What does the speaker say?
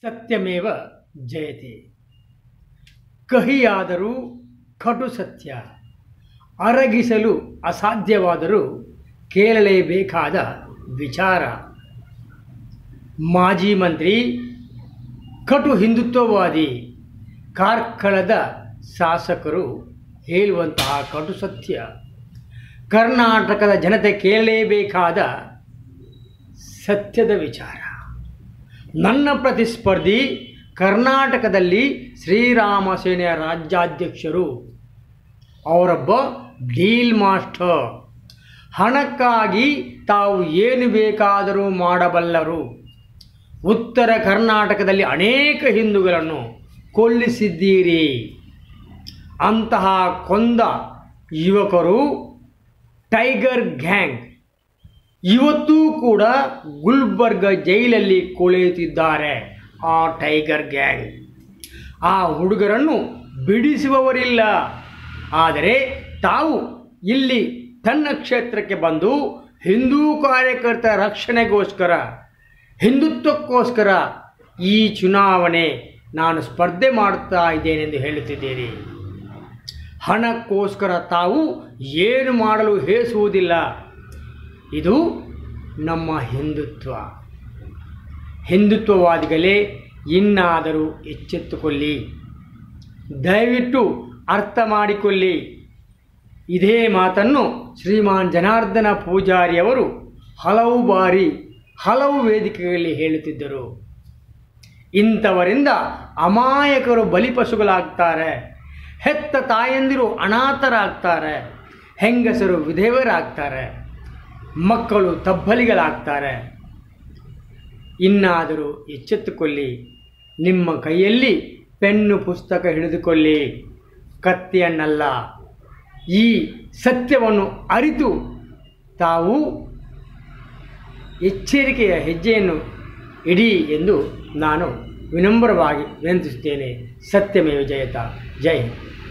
ಸತ್ಯಮೇವ ಜಯತೆ ಕಹಿಯಾದರೂ ಕಟು ಸತ್ಯ ಅರಗಿಸಲು ಅಸಾಧ್ಯವಾದರೂ ಕೇಳಲೇಬೇಕಾದ ವಿಚಾರ ಮಾಜಿ ಮಂತ್ರಿ ಕಟು ಹಿಂದುತ್ವವಾದಿ ಕಾರ್ಕಳದ ಶಾಸಕರು ಹೇಳುವಂತಹ ಕಟು ಸತ್ಯ ಕರ್ನಾಟಕದ ಜನತೆ ಕೇಳಲೇಬೇಕಾದ ಸತ್ಯದ ವಿಚಾರ ನನ್ನ ಪ್ರತಿಸ್ಪರ್ಧಿ ಕರ್ನಾಟಕದಲ್ಲಿ ಶ್ರೀರಾಮ ಸೇನೆಯ ರಾಜ್ಯಾಧ್ಯಕ್ಷರು ಅವರೊಬ್ಬ ಡೀಲ್ ಮಾಸ್ಟರ್ ಹಣಕ್ಕಾಗಿ ತಾವು ಏನು ಬೇಕಾದರೂ ಮಾಡಬಲ್ಲರು ಉತ್ತರ ಕರ್ನಾಟಕದಲ್ಲಿ ಅನೇಕ ಹಿಂದೂಗಳನ್ನು ಕೊಲ್ಲಿಸಿದ್ದೀರಿ ಅಂತಹ ಕೊಂದ ಯುವಕರು ಟೈಗರ್ ಗ್ಯಾಂಗ್ ಇವತ್ತೂ ಕೂಡ ಗುಲ್ಬರ್ಗ ಜೈಲಲ್ಲಿ ಕೊಳೆಯುತ್ತಿದ್ದಾರೆ ಆ ಟೈಗರ್ ಗ್ಯಾಂಗ್ ಆ ಹುಡುಗರನ್ನು ಬಿಡಿಸುವವರಿಲ್ಲ ಆದರೆ ತಾವು ಇಲ್ಲಿ ತನ್ನ ಕ್ಷೇತ್ರಕ್ಕೆ ಬಂದು ಹಿಂದೂ ಕಾರ್ಯಕರ್ತರ ರಕ್ಷಣೆಗೋಸ್ಕರ ಹಿಂದುತ್ವಕ್ಕೋಸ್ಕರ ಈ ಚುನಾವಣೆ ನಾನು ಸ್ಪರ್ಧೆ ಮಾಡುತ್ತಾ ಇದ್ದೇನೆಂದು ಹೇಳುತ್ತಿದ್ದೀರಿ ಹಣಕ್ಕೋಸ್ಕರ ತಾವು ಏನು ಮಾಡಲು ಹೇಸುವುದಿಲ್ಲ ಇದು ನಮ್ಮ ಹಿಂದುತ್ವ ಹಿಂದುತ್ವವಾದಿಗಳೇ ಇನ್ನಾದರೂ ಎಚ್ಚೆತ್ತುಕೊಳ್ಳಿ ದಯವಿಟ್ಟು ಅರ್ಥ ಮಾಡಿಕೊಳ್ಳಿ ಇದೇ ಮಾತನ್ನು ಶ್ರೀಮಾನ್ ಜನಾರ್ದನ ಪೂಜಾರಿಯವರು ಹಲವು ಬಾರಿ ಹಲವು ವೇದಿಕೆಗಳಲ್ಲಿ ಹೇಳುತ್ತಿದ್ದರು ಇಂಥವರಿಂದ ಅಮಾಯಕರು ಬಲಿಪಶುಗಳಾಗ್ತಾರೆ ಹೆತ್ತ ತಾಯಂದಿರು ಅನಾಥರಾಗ್ತಾರೆ ಹೆಂಗಸರು ವಿಧೇವರಾಗ್ತಾರೆ ಮಕ್ಕಳು ತಬ್ಬಲಿಗಳಾಗ್ತಾರೆ ಇನ್ನಾದರೂ ಎಚ್ಚೆತ್ತುಕೊಳ್ಳಿ ನಿಮ್ಮ ಕೈಯಲ್ಲಿ ಪೆನ್ನು ಪುಸ್ತಕ ಹಿಡಿದುಕೊಳ್ಳಿ ಕತ್ತಿಯನ್ನಲ್ಲ ಈ ಸತ್ಯವನ್ನು ಅರಿತು ತಾವು ಎಚ್ಚರಿಕೆಯ ಹೆಜ್ಜೆಯನ್ನು ಇಡಿ ಎಂದು ನಾನು ವಿನಮ್ರವಾಗಿ ವಿನಂತಿಸುತ್ತೇನೆ ಸತ್ಯಮೇವ ಜಯತ ಜೈ ಹಿಂದ್